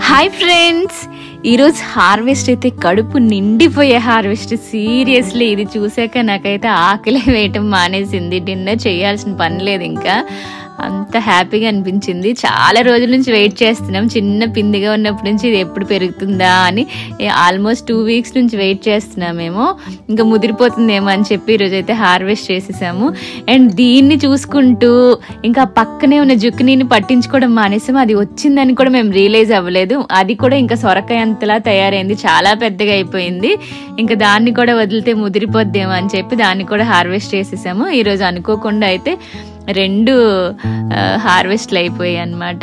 hi friends ఈరోజు harvest అయితే కడుపు నిండిపోయే హార్వెస్ట్ సీరియస్లీ ఇది చూసాక నాకైతే ఆకలి వేయటం మానేసింది డిన్నర్ చేయాల్సిన పని లేదు ఇంకా అంత హ్యాపీగా అనిపించింది చాలా రోజుల నుంచి వెయిట్ చేస్తున్నాం చిన్న పిందిగా ఉన్నప్పటి నుంచి ఇది ఎప్పుడు పెరుగుతుందా అని ఆల్మోస్ట్ టూ వీక్స్ నుంచి వెయిట్ చేస్తున్నామేమో ఇంకా ముదిరిపోతుందేమో అని చెప్పి ఈరోజు అయితే హార్వెస్ట్ చేసేసాము అండ్ దీన్ని చూసుకుంటూ ఇంకా పక్కనే ఉన్న జుక్కినీని పట్టించుకోవడం మానేసాము అది వచ్చిందని కూడా మేము రియలైజ్ అవ్వలేదు అది కూడా ఇంకా సొరకాయ అంతలా తయారైంది చాలా పెద్దగా అయిపోయింది ఇంకా దాన్ని కూడా వదిలితే ముదిరిపోద్దేమో అని చెప్పి దాన్ని కూడా హార్వెస్ట్ చేసేసాము ఈరోజు అనుకోకుండా అయితే రెండు హార్వెస్ట్లు అయిపోయాయి అన్నమాట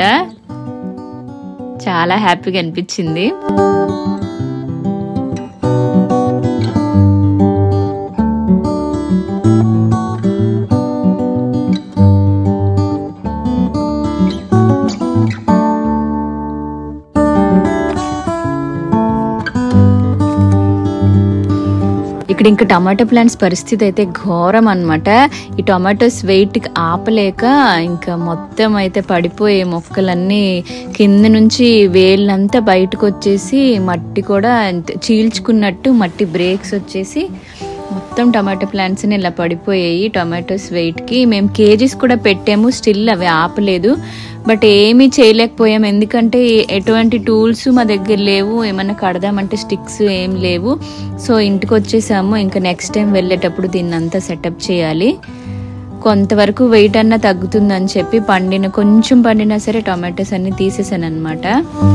చాలా హ్యాపీగా అనిపించింది ఇక్కడ ఇంకా టమాటో ప్లాంట్స్ పరిస్థితి అయితే ఘోరం అనమాట ఈ టమాటోస్ వెయిట్కి ఆపలేక ఇంకా మొత్తం అయితే పడిపోయే మొక్కలన్నీ కింద నుంచి వేళ్ళంతా బయటకు వచ్చేసి మట్టి కూడా అంత చీల్చుకున్నట్టు మట్టి బ్రేక్స్ వచ్చేసి మొత్తం టమాటో ప్లాంట్స్ ఇలా పడిపోయాయి టమాటోస్ వెయిట్కి మేము కేజీస్ కూడా పెట్టాము స్టిల్ అవి ఆపలేదు బట్ ఏమీ చేయలేకపోయాం ఎందుకంటే ఎటువంటి టూల్స్ మా దగ్గర లేవు ఏమన్నా కడదామంటే స్టిక్స్ ఏం లేవు సో ఇంటికి వచ్చేసాము ఇంకా నెక్స్ట్ టైం వెళ్ళేటప్పుడు దీన్ని అంతా సెటప్ చేయాలి కొంతవరకు వెయిట్ అన్నా తగ్గుతుందని చెప్పి పండిన కొంచెం పండినా సరే టొమాటోస్ అన్ని తీసేసాను అనమాట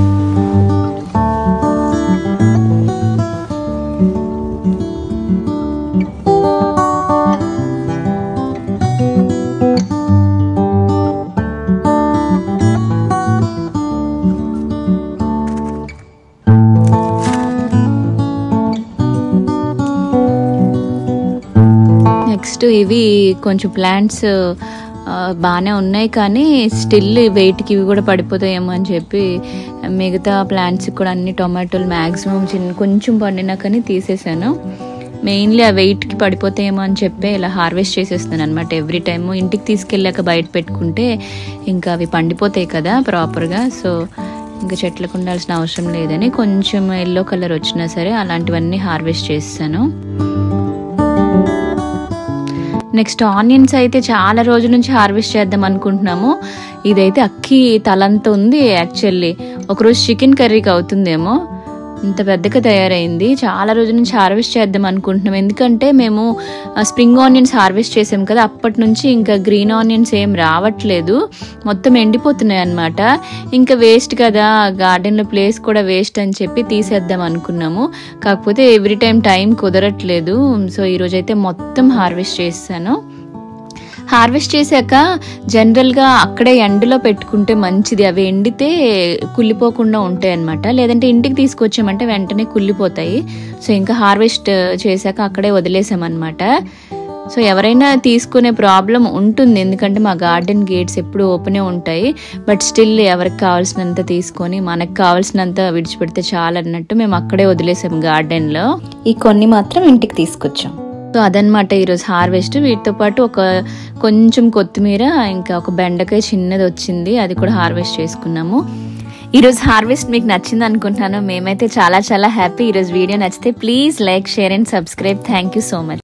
నెక్స్ట్ ఇవి కొంచెం ప్లాంట్స్ బాగానే ఉన్నాయి కానీ స్టిల్ వెయిట్కి ఇవి కూడా పడిపోతాయేమో అని చెప్పి మిగతా ప్లాంట్స్ కూడా అన్ని టొమాటోలు మ్యాక్సిమం చిన్న కొంచెం పండినా కానీ తీసేసాను మెయిన్లీ ఆ వెయిట్కి పడిపోతాయేమో అని చెప్పి ఇలా హార్వెస్ట్ చేసేస్తున్నాను అనమాట ఎవ్రీ టైము ఇంటికి తీసుకెళ్ళాక బయట పెట్టుకుంటే ఇంకా అవి పండిపోతాయి కదా ప్రాపర్గా సో ఇంకా చెట్లకు ఉండాల్సిన అవసరం లేదని కొంచెం ఎల్లో కలర్ వచ్చినా సరే అలాంటివన్నీ హార్వెస్ట్ చేస్తాను నెక్స్ట్ ఆనియన్స్ అయితే చాలా రోజుల నుంచి హార్వెస్ట్ చేద్దాం అనుకుంటున్నాము ఇదైతే అక్కి తలంత ఉంది యాక్చువల్లీ ఒకరోజు చికెన్ కర్రీకి అవుతుందేమో ఇంత పెద్దగా తయారైంది చాలా రోజుల నుంచి హార్వెస్ట్ చేద్దాం అనుకుంటున్నాం ఎందుకంటే మేము స్ప్రింగ్ ఆనియన్స్ హార్వెస్ట్ చేసాం కదా అప్పటి నుంచి ఇంకా గ్రీన్ ఆనియన్స్ ఏం రావట్లేదు మొత్తం ఎండిపోతున్నాయి అనమాట ఇంకా వేస్ట్ కదా గార్డెన్లో ప్లేస్ కూడా వేస్ట్ అని చెప్పి తీసేద్దాం అనుకున్నాము కాకపోతే ఎవ్రీ టైం టైం కుదరట్లేదు సో ఈరోజు అయితే మొత్తం హార్వెస్ట్ చేస్తాను హార్వెస్ట్ చేశాక జనరల్గా అక్కడే ఎండలో పెట్టుకుంటే మంచిది అవి ఎండితే కుళ్ళిపోకుండా ఉంటాయి అనమాట లేదంటే ఇంటికి తీసుకొచ్చామంటే వెంటనే కుళ్ళిపోతాయి సో ఇంకా హార్వెస్ట్ చేశాక అక్కడే వదిలేసామన్నమాట సో ఎవరైనా తీసుకునే ప్రాబ్లం ఉంటుంది ఎందుకంటే మా గార్డెన్ గేట్స్ ఎప్పుడు ఓపెనే ఉంటాయి బట్ స్టిల్ ఎవరికి కావాల్సినంత తీసుకొని మనకు కావాల్సినంత విడిచిపెడితే చాలన్నట్టు మేము అక్కడే వదిలేసాం గార్డెన్లో ఈ కొన్ని మాత్రం ఇంటికి తీసుకొచ్చాం సో అదనమాట ఈరోజు హార్వెస్ట్ వీటితో పాటు ఒక కొంచెం కొత్తిమీర ఇంకా ఒక బెండకాయ చిన్నది వచ్చింది అది కూడా హార్వెస్ట్ చేసుకున్నాము ఈరోజు హార్వెస్ట్ మీకు నచ్చింది అనుకుంటున్నాను మేమైతే చాలా చాలా హ్యాపీ ఈరోజు వీడియో నచ్చితే please like share and subscribe thank you so much